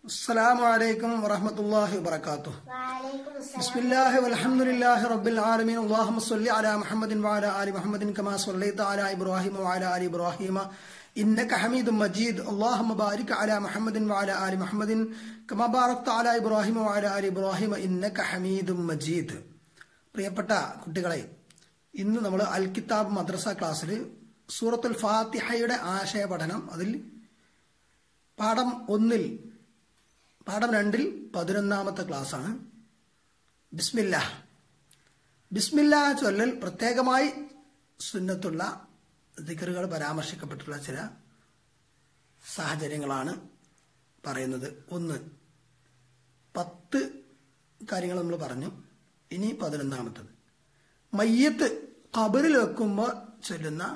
السلام عليكم ورحمة الله وبركاته وعليكم السلام بسم الله والحمد لله رب العالمين اللهم صل على محمد وعلى آل محمد كما صليت على إبراهيم وعلى آل إبراهيم إنك حميد مجيد اللهم بارك على محمد وعلى آل محمد كما باركت على إبراهيم وعلى آل إبراهيم إنك حميد مجيد പ്രിയപ്പെട്ട കുട്ടികളെ ഇന്ന് നമ്മൾ അൽ കിതാബ് മദ്രസ ക്ലാസ്സിൽ സൂറത്തുൽ ഫാത്തിഹയുടെ ആശയ പഠനം അതിൽ പാഠം ഒന്നിൽ പാഠം രണ്ടിൽ പതിനൊന്നാമത്തെ ക്ലാസ്സാണ് ബിസ്മില്ല ബിസ്മില്ല ചൊല്ലൽ പ്രത്യേകമായി സുന്നത്തുള്ള ദിക്കറുകൾ പരാമർശിക്കപ്പെട്ടുള്ള ചില സാഹചര്യങ്ങളാണ് പറയുന്നത് ഒന്ന് പത്ത് കാര്യങ്ങൾ നമ്മൾ പറഞ്ഞു ഇനി പതിനൊന്നാമത്തത് മയ്യത്ത് കബറിൽ വെക്കുമ്പോൾ ചൊല്ലുന്ന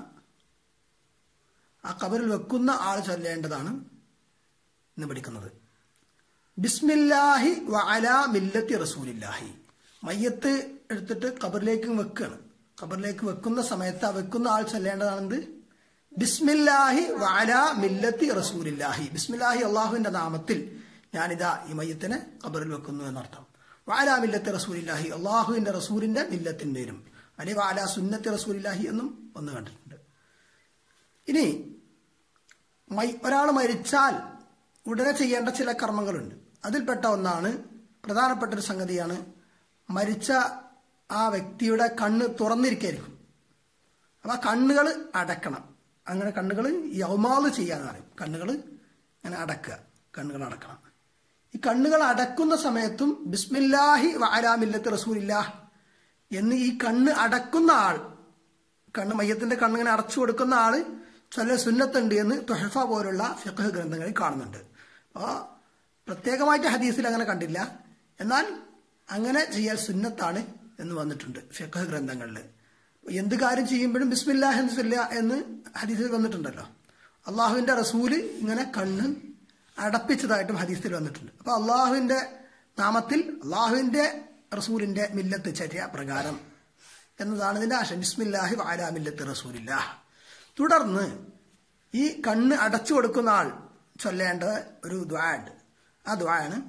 ആ കബറിൽ വെക്കുന്ന ആൾ ചൊല്ലേണ്ടതാണ് ഇന്ന് പഠിക്കുന്നത് ബിസ്മില്ലാഹി വഅല മില്ലത്തി റസൂലില്ലാഹി മയ്യത്ത് എടുത്തിട്ട് ഖബറിലേക്ക് വെക്കുകയാണ് ഖബറിലേക്ക് വെക്കുന്ന സമയത്ത് ആ വെക്കുന്ന ആൾ ചൊല്ലേണ്ടതാണെന്ത് ബിസ്മില്ലാഹി വഅല മില്ലത്തി റസൂലില്ലാഹി ബിസ്മില്ലാഹി അള്ളാഹുവിന്റെ നാമത്തിൽ ഞാനിതാ ഈ മയ്യത്തിനെ ഖബറിൽ വെക്കുന്നു എന്നർത്ഥം വഅല മില്ലത്തി റസൂലില്ലാഹി അള്ളാഹുവിന്റെ റസൂലിന്റെ മില്ലത്തിന്റെയും അല്ലെങ്കിൽ വഅല സുന്നത്തി റസൂലില്ലാഹി എന്നും ഒന്ന് കണ്ടിട്ടുണ്ട് ഇനി ഒരാൾ മരിച്ചാൽ ഉടനെ ചെയ്യേണ്ട ചില കർമ്മങ്ങളുണ്ട് അതിൽപ്പെട്ട ഒന്നാണ് പ്രധാനപ്പെട്ട ഒരു സംഗതിയാണ് മരിച്ച ആ വ്യക്തിയുടെ കണ്ണ് തുറന്നിരിക്കായിരിക്കും അപ്പം ആ കണ്ണുകൾ അടക്കണം അങ്ങനെ കണ്ണുകൾ യൗമാല് ചെയ്യാന്ന് പറയും കണ്ണുകൾ അങ്ങനെ അടക്കുക കണ്ണുകൾ അടക്കണം ഈ കണ്ണുകൾ അടക്കുന്ന സമയത്തും ബിസ്മില്ലാഹി വാലാമില്ലത്ത് റസൂലില്ലാഹ് എന്ന് ഈ കണ്ണ് അടക്കുന്ന ആൾ കണ്ണ് മയ്യത്തിന്റെ കണ്ണിങ്ങനെ അടച്ചു കൊടുക്കുന്ന ആള് ചില സുന്നത്തുണ്ട് എന്ന് തൊഹഫ പോലുള്ള ഫിഖ് ഗ്രന്ഥങ്ങളിൽ കാണുന്നുണ്ട് അപ്പോൾ പ്രത്യേകമായിട്ട് ഹദീസിൽ അങ്ങനെ കണ്ടില്ല എന്നാൽ അങ്ങനെ ചെയ്യാൻ സുന്നത്താണ് എന്ന് വന്നിട്ടുണ്ട് ഫിഖ് ഗ്രന്ഥങ്ങളിൽ എന്ത് കാര്യം ചെയ്യുമ്പോഴും ബിസ്മില്ലാഹ് എന്ന് ചൊല്ലുക എന്ന് ഹദീസിൽ വന്നിട്ടുണ്ടല്ലോ അള്ളാഹുവിന്റെ റസൂല് ഇങ്ങനെ കണ്ണ് അടപ്പിച്ചതായിട്ടും ഹദീസിൽ വന്നിട്ടുണ്ട് അപ്പൊ അള്ളാഹുവിന്റെ നാമത്തിൽ അള്ളാഹുവിന്റെ റസൂലിന്റെ മില്ലത്ത് ചര്യ പ്രകാരം എന്നതാണ് ഇതിന്റെ ആശയം ബിസ്മില്ലാഹി വാലാ മില്ലത്ത് റസൂലില്ല തുടർന്ന് ഈ കണ്ണ് അടച്ചു കൊടുക്കുന്ന ആൾ ചൊല്ലേണ്ട ഒരു ദ്വാഡ് ആ ദ്വാണ്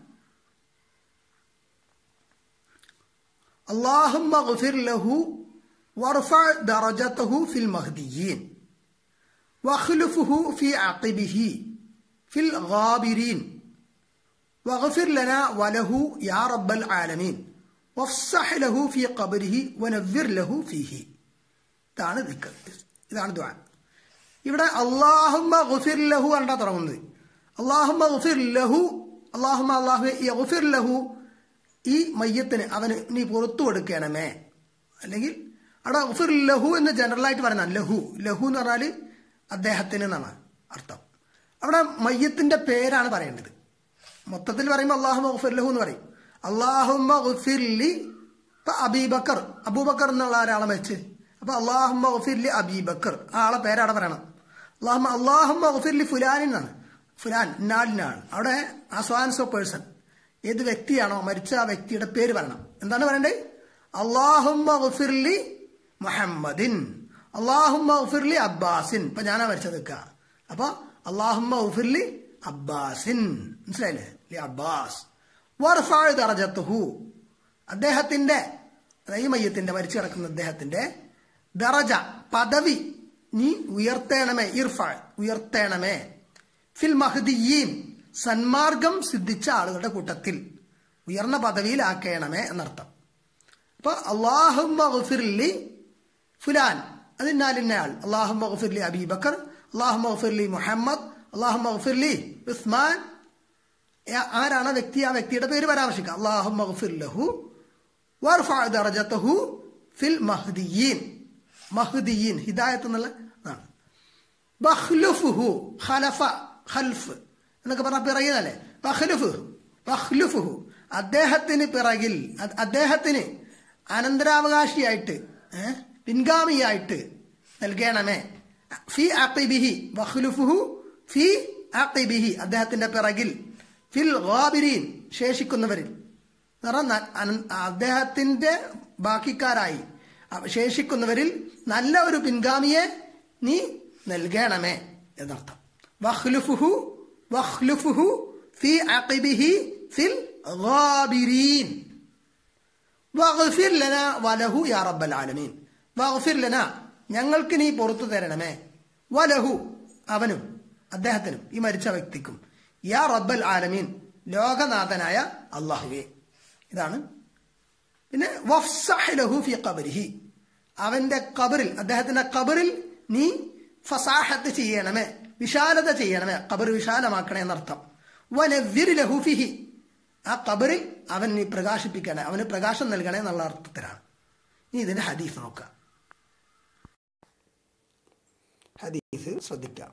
اللهم اغفر له وارفع درجته في المهديين واخلفه في عقبه في الغابرين واغفر لنا وله يا رب العالمين وافسح له في قبره ونذر له فيه ഇതാണ് ദിക്കർ ഇതാണ് ദ്വാ ഇവിടെ അള്ളാഹുമ്മ ഗുഫിർ ലഹു കണ്ടാ തുടങ്ങുന്നത് അള്ളാഹുമ്മ ഗുഫിർ ലഹു അള്ളാഹുമ്മ അള്ളാഹു ഗുഫിർ ലഹു ഈ മയ്യത്തിന് അവന് നീ പുറത്തു കൊടുക്കണമേ അല്ലെങ്കിൽ അവിടെ ഗുഫിർ ലഹു എന്ന് ജനറലായിട്ട് പറയുന്ന ലഹു ലഹു എന്ന് പറഞ്ഞാൽ അദ്ദേഹത്തിന് എന്നാണ് അർത്ഥം അവിടെ മയ്യത്തിന്റെ പേരാണ് പറയേണ്ടത് മൊത്തത്തിൽ പറയുമ്പോൾ അള്ളാഹു ഗുഫിർ ലഹു എന്ന് പറയും അള്ളാഹുമ്മ ഗുഫിർലി ഇപ്പൊ അബീബക്കർ അബൂബക്കർ എന്നുള്ള ഒരാളെ വെച്ച് അപ്പൊ അള്ളാഹുമ്മ ഗുഫിർലി അബീബക്കർ ആ ആളെ പേരാണ് പറയണം അള്ളാഹുമ്മ അള്ളാഹുമ്മ ഗുഫിർലി ഫുലാൻ എന്നാണ് ഫുലാൻ ഇന്നാലിനാണ് അവിടെ ആസ്വാൻസ് ഓഫ് പേഴ്സൺ ഏത് വ്യക്തിയാണോ മരിച്ച ആ വ്യക്തിയുടെ പേര് പറയണം എന്താണ് പറയണ്ടേ അള്ളാഹുമ്മ ഗുഫിർലി മുഹമ്മദിൻ അള്ളാഹുമ്മ ഗുഫിർലി അബ്ബാസിൻ ഇപ്പൊ ഞാനാ മരിച്ചത് നിൽക്കുക അപ്പൊ അള്ളാഹുമ്മ ഗുഫിർലി അബ്ബാസിൻ മനസ്സിലായില്ലേ ലി അബ്ബാസ് വർഫാഴ് ദറജത്തുഹു അദ്ദേഹത്തിന്റെ ഈ മയ്യത്തിന്റെ മരിച്ചു കിടക്കുന്ന അദ്ദേഹത്തിന്റെ ദറജ പദവി നീ ഉയർത്തേണമേ ഇർഫ ഉയർത്തേണമേ ഫിൽ മഹദിയീൻ സന്മാർഗം സിദ്ധിച്ച ആളുകളുടെ കൂട്ടത്തിൽ ഉയർന്ന പദവിയിലാക്കണമേ എന്നർത്ഥം അപ്പൊ അള്ളാഹുലി ഫുലാൻ അതിനാലിന്നയാൾ അള്ളാഹുലി അബീബക്കർ അള്ളാഹുലി മുഹമ്മദ് അള്ളാഹുലി ഉസ്മാൻ ആരാണ് വ്യക്തി ആ വ്യക്തിയുടെ പേര് പരാമർശിക്കുക അള്ളാഹുലഹു വർഫു ഫിൽ മഹ്ദിയീൻ മഹ്ദിയീൻ ഹിദായത്ത് എന്നുള്ള ആണ് ബഹ്ലുഫുഹു ഖലഫ ഖൽഫ് എന്നൊക്കെ പറഞ്ഞാൽ പിറകിലല്ലേ ബഹ്ലുഫു ബഹ്ലുഫുഹു അദ്ദേഹത്തിന് പിറകിൽ അദ്ദേഹത്തിന് അനന്തരാവകാശിയായിട്ട് പിൻഗാമിയായിട്ട് നൽകണമേ ഫി ആഖിബിഹി ബഹ്ലുഫുഹു ഫി ആഖിബിഹി അദ്ദേഹത്തിന്റെ പിറകിൽ ഫിൽ ഗാബിരീൻ ശേഷിക്കുന്നവരിൽ അദ്ദേഹത്തിന്റെ ബാക്കിക്കാരായി ശേഷിക്കുന്നവരിൽ നല്ല ഒരു പിൻഗാമിയെ നീ നൽകണമേ എന്നർത്ഥം വഹ്ലുഫുഹു വഹ്ലുഫുഹു في عقبه في الغابرين واغفر لنا وله يا رب العالمين واغفر لنا ഞങ്ങൾക്ക് നീ പുറത്തു തരണമേ വലഹു അവനും അദ്ദേഹത്തിനും ഈ മരിച്ച വ്യക്തിക്കും യാ റബ്ബൽ ആലമീൻ ലോകനാഥനായ അള്ളാഹുവേ ഇതാണ് പിന്നെ വഫ്സഹ് ലഹു ഫി ഖബരിഹി അവന്റെ കബറിൽ അദ്ദേഹത്തിന്റെ കബറിൽ നീ ഫസാഹത്ത് ചെയ്യണമേ വിശാലത ചെയ്യണമേ കബർ വിശാലമാക്കണേ എന്നർത്ഥം വനവ്വിർ ലഹു ഫിഹി ആ കബറിൽ അവൻ നീ പ്രകാശിപ്പിക്കണേ അവന് പ്രകാശം നൽകണേ എന്നുള്ള അർത്ഥത്തിലാണ് ഇനി ഇതിന്റെ ഹദീസ് നോക്കാം ഹദീസ് ശ്രദ്ധിക്കാം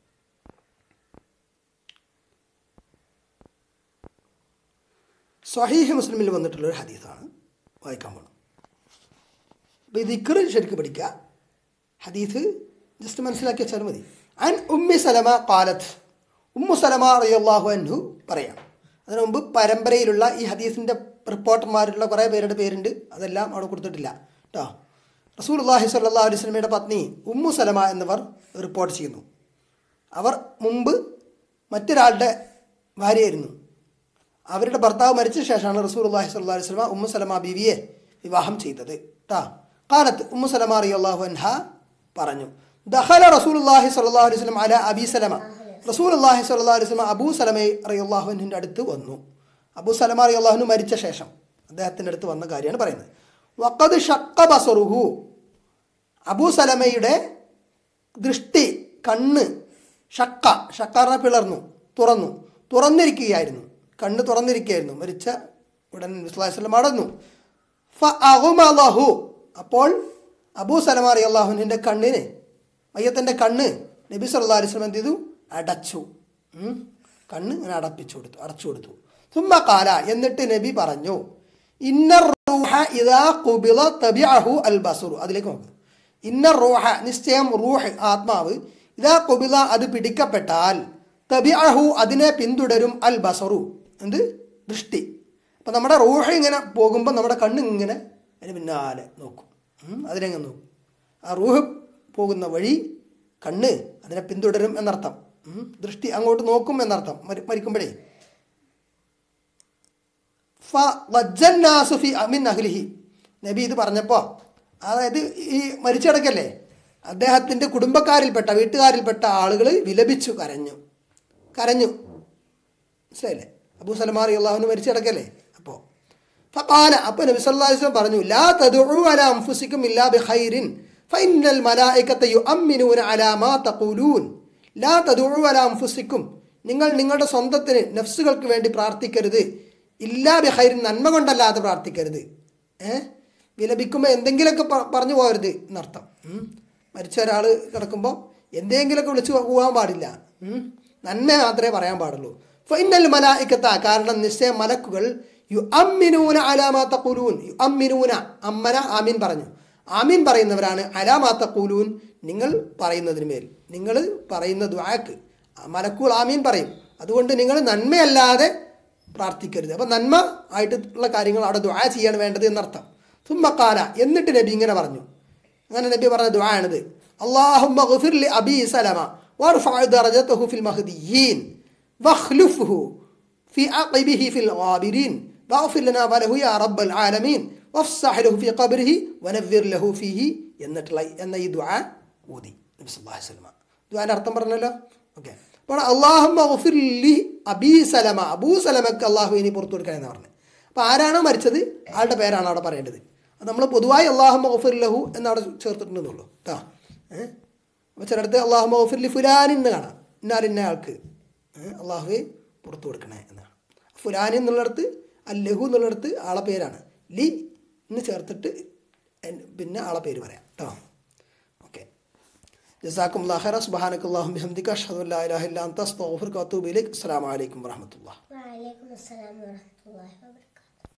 സ്വഹീഹ് മുസ്ലിമിൽ വന്നിട്ടുള്ള ഒരു ഹദീസാണ് വായിക്കാൻ പോകണം അപ്പോൾ ഇത് ഇക്കറ് ശരിക്കും പഠിക്കുക ഹദീസ് ജസ്റ്റ് മനസ്സിലാക്കി വെച്ചാൽ മതി അൻ ഉമ്മി സലമ കാലത്ത് ഉമ്മു സലമ റളിയല്ലാഹു അൻഹു പറയാം അതിനു മുമ്പ് പരമ്പരയിലുള്ള ഈ ഹദീസിൻ്റെ റിപ്പോർട്ടർമാരുള്ള കുറേ പേരുടെ പേരുണ്ട് അതെല്ലാം അവിടെ കൊടുത്തിട്ടില്ല കേട്ടോ റസൂൽ അള്ളാഹി സല്ലാ അലൈഹി സ്വലമയുടെ പത്നി ഉമ്മു സലമ എന്നിവർ റിപ്പോർട്ട് ചെയ്യുന്നു അവർ മുമ്പ് മറ്റൊരാളുടെ ഭാര്യയായിരുന്നു അവരുടെ ഭർത്താവ് മരിച്ച ശേഷമാണ് റസൂൽ അള്ളാഹി സ്വല്ലാ അലൈഹി സ്വലമ ഉമ്മു സലമ ബീവിയെ വിവാഹം ചെയ്തത് കേട്ടാ കാലത്ത് ഉമ്മു സലമ അറിയാഹു അൻഹ പറഞ്ഞു ദഹല റസൂൽ അള്ളാഹി സ്വല്ലാ അലൈഹി സ്വലം അല അബി സലമ റസൂൽ അള്ളാഹി സ്വല്ലാ അലൈഹി സ്വലം അബൂ സലമെ അറിയാഹുവിൻ്റെ അടുത്ത് വന്നു അബൂ സലമ അറിയാഹുനു മരിച്ച ശേഷം അദ്ദേഹത്തിൻ്റെ അടുത്ത് വന്ന കാര്യമാണ് പറയുന്നത് വക്കത് ഷക്ക ബസറുഹു അബൂ സലമയുടെ ദൃഷ്ടി കണ്ണ് ഷക്ക ഷക്കാറിനെ പിളർന്നു തുറന്നു തുറന്നിരിക്കുകയായിരുന്നു കണ്ണ് തുറന്നിരിക്കുകയായിരുന്നു മരിച്ച ഉടൻ വിസ്ലാസ്ലം അടന്നു ഫ അഹുമലഹു അപ്പോൾ അബൂ സലമ അറി അള്ളാഹുവിൻ്റെ കണ്ണിന് മയ്യത്തിൻ്റെ കണ്ണ് നബി സല്ലാ അലിസ്ലം എന്ത് ചെയ്തു അടച്ചു ഉം. കണ്ണ് ഇങ്ങനെ അടപ്പിച്ചു കൊടുത്തു അടച്ചു കൊടുത്തു തുമ്മ കാല എന്നിട്ട് നബി പറഞ്ഞു ഇന്നർ റൂഹ ഇദാ ഖുബിള തബിഅഹു അൽ ബസുറു അതിലേക്ക് നോക്ക് ഇന്നർ റൂഹ നിശ്ചയം റൂഹ് ആത്മാവ് ഇതാ കൊബില അത് പിടിക്കപ്പെട്ടാൽ തബിഅഹു അതിനെ പിന്തുടരും അൽ ബസറു എന്ത് ദൃഷ്ടി അപ്പം നമ്മുടെ റൂഹ് ഇങ്ങനെ പോകുമ്പോൾ നമ്മുടെ കണ്ണ് ഇങ്ങനെ അതിന് പിന്നാലെ നോക്കും ഉം, അതിനെങ്ങനെ നോക്കും ആ റൂഹ് പോകുന്ന വഴി കണ്ണ് അതിനെ പിന്തുടരും എന്നർത്ഥം ഉം, ദൃഷ്ടി അങ്ങോട്ട് നോക്കും എന്നർത്ഥം മരി മരിക്കുമ്പോഴേ ഫ വജ്ജന്നാസു ഫി അമിൻ അഹ്ലിഹി നബി ഇത് പറഞ്ഞപ്പോൾ അതായത് ഈ മരിച്ചടക്കല്ലേ അദ്ദേഹത്തിൻ്റെ കുടുംബക്കാരിൽപ്പെട്ട വീട്ടുകാരിൽപ്പെട്ട ആളുകൾ വിലപിച്ചു കരഞ്ഞു കരഞ്ഞു മനസ്സിലായില്ലേ അബൂ സലമാറി അള്ളാഹുന് മരിച്ചടക്കല്ലേ അപ്പോൾ ഫഖാല അപ്പോൾ നബി സല്ലല്ലാഹു അലൈഹി വസല്ലം പറഞ്ഞു ലാ തദ്ഉ അലാ അൻഫുസിക്കും ഇല്ലാ ബിഖൈറിൻ ഫഇന്നൽ മലായികത യുഅമ്മിനൂന അലാ മാ തഖൂലൂൻ ലാ തദ്ഉ അലാ അൻഫുസിക്കും നിങ്ങൾ നിങ്ങളുടെ സ്വന്തത്തിന് നഫ്സുകൾക്ക് വേണ്ടി പ്രാർത്ഥിക്കരുത് ഇല്ലാ ബിഖൈറിൻ നന്മ കൊണ്ടല്ലാതെ പ്രാർത്ഥിക്കരുത് ഏഹ് വിലപിക്കുമ്പോൾ എന്തെങ്കിലുമൊക്കെ പ- പറഞ്ഞു പോകരുത് എന്നർത്ഥം ഉം. മരിച്ച ഒരാൾ കിടക്കുമ്പോൾ എന്തെങ്കിലുമൊക്കെ വിളിച്ച് പോകാൻ പാടില്ല ഉം. നന്മ മാത്രമേ പറയാൻ പാടുള്ളൂ ഫൈനൽ മലായിക്കത്ത കാരണം നിശ്ചയം മലക്കുകൾ യു അമ്മിനൂന അലാമാത്ത കുലൂൻ യു അമ്മിനൂന അമ്മന ആമീൻ പറഞ്ഞു ആമീൻ പറയുന്നവരാണ് അലാമാത്ത കുലൂൻ നിങ്ങൾ പറയുന്നതിന് മേൽ നിങ്ങൾ പറയുന്ന ദ്വാക്ക് മലക്കുകൾ ആമീൻ പറയും അതുകൊണ്ട് നിങ്ങൾ നന്മയല്ലാതെ പ്രാർത്ഥിക്കരുത് അപ്പം നന്മ ആയിട്ടുള്ള കാര്യങ്ങൾ അവിടെ ദ്വാ ചെയ്യാണ് വേണ്ടത് എന്നർത്ഥം തുമ്മക്കാല എന്നിട്ട് നബി ഇങ്ങനെ പറഞ്ഞു അങ്ങനെ നബി പറഞ്ഞ ദ്വായാണിത് അള്ളാഹുമ്മ ഗഫിർ ലി അബി സലമ وارفع درجته في المهديين واخلفه في عقبه في الغابرين واغفر لنا وله يا رب العالمين وافسح له في قبره ونذر له فيه എന്നിട്ടുള്ള എന്ന ഈ ദുആ ഊതി നബി സല്ലല്ലാഹു അലൈഹി വസല്ലം ദുആന്റെ അർത്ഥം പറഞ്ഞല്ലോ ഓക്കെ അപ്പോൾ അള്ളാഹുമ്മ ഗഫിർ ലി അബി സലമ അബൂ സലമക്ക് അള്ളാഹു ഇനി പുറത്തു കൊടുക്കാൻ എന്ന് പറഞ്ഞു അപ്പോൾ ആരാണോ മരിച്ചത് ആളുടെ പേരാണ് അവിടെ പറയേണ്ടത് അത് നമ്മൾ പൊതുവായി അള്ളാഹു മഹഫിർ ലഹു എന്നവിടെ ചേർത്തിട്ടുണ്ടെന്നുള്ളൂ കേട്ടോ ഏഹ് അപ്പോൾ ചിലടത്ത് അള്ളാഹു മഹഫിർ ലി ഫുലാൻ എന്ന് കാണാം ഇന്നാർ ഇന്ന ആൾക്ക് ഏഹ് അള്ളാഹുവെ പുറത്തു കൊടുക്കണേ എന്നാണ് ഫുലാൻ എന്നുള്ളിടത്ത് അല്ലഹു എന്നുള്ളിടത്ത് ആളെ പേരാണ് ലി എന്ന് ചേർത്തിട്ട് എൻ- പിന്നെ ആളെ പേര് പറയാം കേട്ടോ ഓക്കെ ജസാക്കും അല്ലാഹറ സുബാനക്ക് അള്ളാഹു ബിഹംദിക അഷ്ഹദു അല്ലാ ഇലാഹ ഇല്ല അൻത അസ്തഗ്ഫിറുക വഅതൂബു ഇലൈക് അസ്സലാമു അലൈക്കും വറഹ്മത്തുള്ളാഹി وعليكم السلام ورحمة الله وبركاته